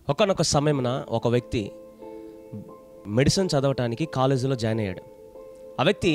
ఒకనొక సమయమున ఒక వ్యక్తి మెడిసిన్ చదవటానికి కాలేజీలో జాయిన్ అయ్యాడు ఆ వ్యక్తి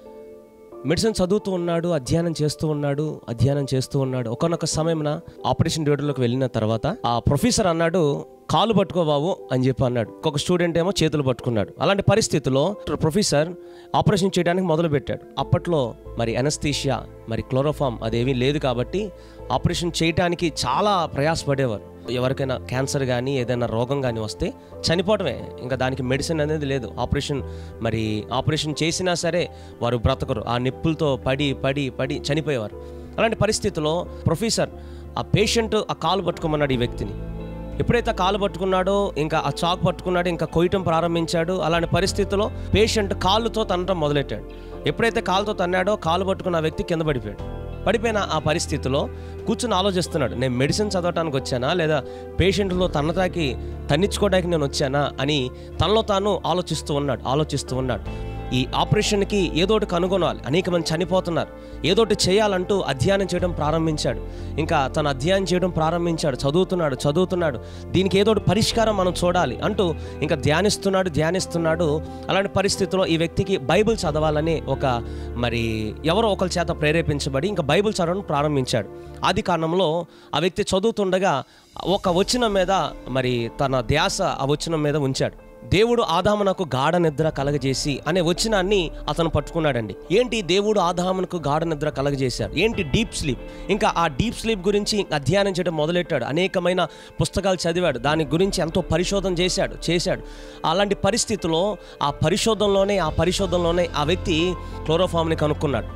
మెడిసిన్ చదువుతూ ఉన్నాడు అధ్యయనం చేస్తూ ఉన్నాడు అధ్యయనం చేస్తూ ఉన్నాడు ఒకనొక సమయమున ఆపరేషన్ థియేటర్లోకి వెళ్ళిన తర్వాత ఆ ప్రొఫెసర్ అన్నాడు కాలు పట్టుకో బాబు అని చెప్పి అన్నాడు ఒక స్టూడెంట్ ఏమో చేతులు పట్టుకున్నాడు అలాంటి పరిస్థితుల్లో ప్రొఫెసర్ ఆపరేషన్ చేయడానికి మొదలు పెట్టాడు అప్పట్లో మరి అనస్థీషియా మరి క్లోరోఫామ్ అదేమీ లేదు కాబట్టి ఆపరేషన్ చేయడానికి చాలా ప్రయాసపడేవారు ఎవరికైనా క్యాన్సర్ కానీ ఏదైనా రోగం కానీ వస్తే చనిపోవటమే ఇంకా దానికి మెడిసిన్ అనేది లేదు ఆపరేషన్ మరి ఆపరేషన్ చేసినా సరే వారు బ్రతకరు ఆ నిప్పులతో పడి పడి పడి చనిపోయేవారు అలాంటి పరిస్థితుల్లో ప్రొఫెసర్ ఆ పేషెంట్ ఆ కాలు పట్టుకోమన్నాడు ఈ వ్యక్తిని ఎప్పుడైతే ఆ కాలు పట్టుకున్నాడో ఇంకా ఆ చాకు పట్టుకున్నాడో ఇంకా కొయ్యటం ప్రారంభించాడు అలాంటి పరిస్థితిలో పేషెంట్ కాలుతో తన్నటం మొదలెట్టాడు ఎప్పుడైతే కాలుతో తన్నాడో కాలు పట్టుకున్న ఆ వ్యక్తి కింద పడిపోయాడు పడిపోయిన ఆ పరిస్థితిలో కూర్చుని ఆలోచిస్తున్నాడు నేను మెడిసిన్ చదవటానికి వచ్చానా లేదా పేషెంట్లో తన్నతాకి తన్నించుకోవడానికి నేను వచ్చానా అని తనలో తాను ఆలోచిస్తూ ఉన్నాడు ఆలోచిస్తూ ఉన్నాడు ఈ ఆపరేషన్కి ఏదోటి కనుగొనాలి అనేక మంది చనిపోతున్నారు ఏదోటి చేయాలంటూ అధ్యయనం చేయడం ప్రారంభించాడు ఇంకా తను అధ్యయనం చేయడం ప్రారంభించాడు చదువుతున్నాడు చదువుతున్నాడు దీనికి ఏదోటి పరిష్కారం మనం చూడాలి అంటూ ఇంకా ధ్యానిస్తున్నాడు ధ్యానిస్తున్నాడు అలాంటి పరిస్థితిలో ఈ వ్యక్తికి బైబిల్ చదవాలని ఒక మరి ఎవరో ఒకరి చేత ప్రేరేపించబడి ఇంకా బైబిల్ చదవడం ప్రారంభించాడు ఆది కారణంలో ఆ వ్యక్తి చదువుతుండగా ఒక వచనం మీద మరి తన ధ్యాస ఆ వచనం మీద ఉంచాడు దేవుడు ఆదామునకు గాఢ నిద్ర కలగజేసి అనే వచనాన్ని అతను పట్టుకున్నాడండి ఏంటి దేవుడు ఆదామునకు గాఢ నిద్ర కలగజేశాడు ఏంటి డీప్ స్లీప్ ఇంకా ఆ డీప్ స్లీప్ గురించి అధ్యయనం చేయడం మొదలెట్టాడు అనేకమైన పుస్తకాలు చదివాడు దాని గురించి ఎంతో పరిశోధన చేశాడు చేశాడు అలాంటి పరిస్థితిలో ఆ పరిశోధనలోనే ఆ పరిశోధనలోనే ఆ వ్యక్తి క్లోరోఫామ్ని కనుక్కున్నాడు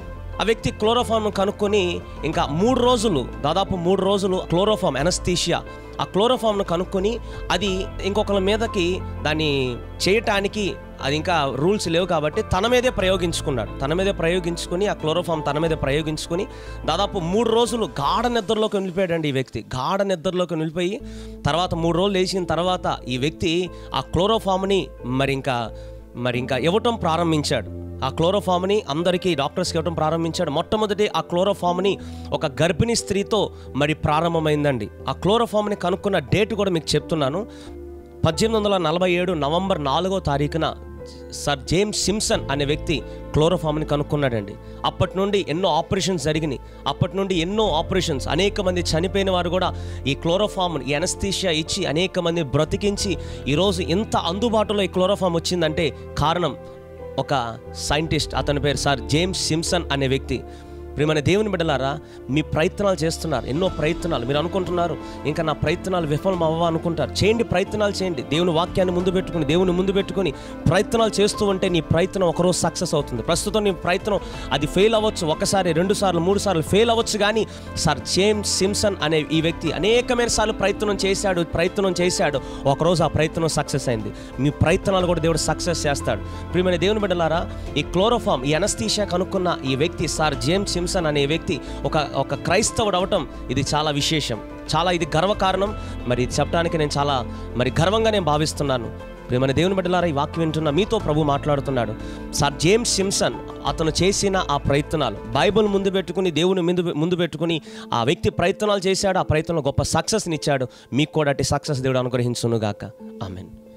ఆ వ్యక్తి క్లోరోఫామ్ను కనుక్కొని ఇంకా మూడు రోజులు దాదాపు మూడు రోజులు క్లోరోఫామ్ ఎనస్థీషియా ఆ క్లోరోఫామ్ను కనుక్కొని అది ఇంకొకరి మీదకి దాన్ని చేయటానికి అది ఇంకా రూల్స్ లేవు కాబట్టి తన మీదే ప్రయోగించుకున్నాడు తన మీదే ప్రయోగించుకుని ఆ క్లోరోఫామ్ తన మీదే ప్రయోగించుకుని దాదాపు మూడు రోజులు గాఢ నిద్రలోకి వెళ్ళిపోయాడండి ఈ వ్యక్తి గాఢ నిద్రలోకి వెళ్ళిపోయి తర్వాత మూడు రోజులు లేచిన తర్వాత ఈ వ్యక్తి ఆ క్లోరోఫామ్ని మరి ఇంకా మరి ఇంకా ఇవ్వటం ప్రారంభించాడు ఆ క్లోరోఫామ్ని అందరికీ డాక్టర్స్కి ఇవ్వడం ప్రారంభించాడు మొట్టమొదటి ఆ క్లోరోఫామ్ని ఒక గర్భిణీ స్త్రీతో మరి ప్రారంభమైందండి ఆ క్లోరోఫామ్ని కనుక్కున్న డేట్ కూడా మీకు చెప్తున్నాను పద్దెనిమిది వందల నలభై ఏడు నవంబర్ నాలుగో తారీఖున సర్ జేమ్స్ సిమ్సన్ అనే వ్యక్తి క్లోరోఫామ్ని కనుక్కున్నాడండి అప్పటి నుండి ఎన్నో ఆపరేషన్స్ జరిగినాయి అప్పటి నుండి ఎన్నో ఆపరేషన్స్ అనేక మంది చనిపోయిన వారు కూడా ఈ క్లోరోఫామ్ ఈ ఎనస్థీషియా ఇచ్చి అనేక మంది బ్రతికించి ఈరోజు ఇంత అందుబాటులో ఈ క్లోరోఫామ్ వచ్చిందంటే కారణం ఒక సైంటిస్ట్ అతని పేరు సార్ జేమ్స్ సిమ్సన్ అనే వ్యక్తి ప్రియమైన దేవుని బిడ్డలారా మీ ప్రయత్నాలు చేస్తున్నారు ఎన్నో ప్రయత్నాలు మీరు అనుకుంటున్నారు ఇంకా నా ప్రయత్నాలు విఫలం అవ్వవా అనుకుంటారు చేయండి ప్రయత్నాలు చేయండి దేవుని వాక్యాన్ని ముందు పెట్టుకుని దేవుని ముందు పెట్టుకుని ప్రయత్నాలు చేస్తూ ఉంటే నీ ప్రయత్నం ఒకరోజు సక్సెస్ అవుతుంది ప్రస్తుతం నీ ప్రయత్నం అది ఫెయిల్ అవ్వచ్చు ఒకసారి రెండు సార్లు మూడు సార్లు ఫెయిల్ అవ్వచ్చు కానీ సార్ జేమ్స్ సిమ్సన్ అనే ఈ వ్యక్తి అనేకమైన సార్లు ప్రయత్నం చేశాడు ప్రయత్నం చేశాడు ఒకరోజు ఆ ప్రయత్నం సక్సెస్ అయింది మీ ప్రయత్నాలు కూడా దేవుడు సక్సెస్ చేస్తాడు ప్రియమైన దేవుని బిడ్డలారా ఈ క్లోరోఫామ్ ఈ అనస్థీషియా కనుక్కున్న ఈ వ్యక్తి సార్ జేమ్స్ సిమ్సన్ అనే వ్యక్తి ఒక ఒక క్రైస్తవుడు అవటం ఇది చాలా విశేషం చాలా ఇది గర్వకారణం మరి ఇది చెప్పడానికి నేను చాలా మరి గర్వంగా నేను భావిస్తున్నాను ప్రియమైన దేవుని బిడ్డలారా ఈ వాక్యం వింటున్న మీతో ప్రభు మాట్లాడుతున్నాడు సార్ జేమ్స్ సిమ్సన్ అతను చేసిన ఆ ప్రయత్నాలు బైబిల్ ముందు పెట్టుకుని దేవుని ముందు ముందు పెట్టుకుని ఆ వ్యక్తి ప్రయత్నాలు చేశాడు ఆ ప్రయత్నంలో గొప్ప సక్సెస్ని ఇచ్చాడు మీకు కూడా అట్టి సక్సెస్ దేవుడు అనుగ్రహించునుగాక ఆమెన్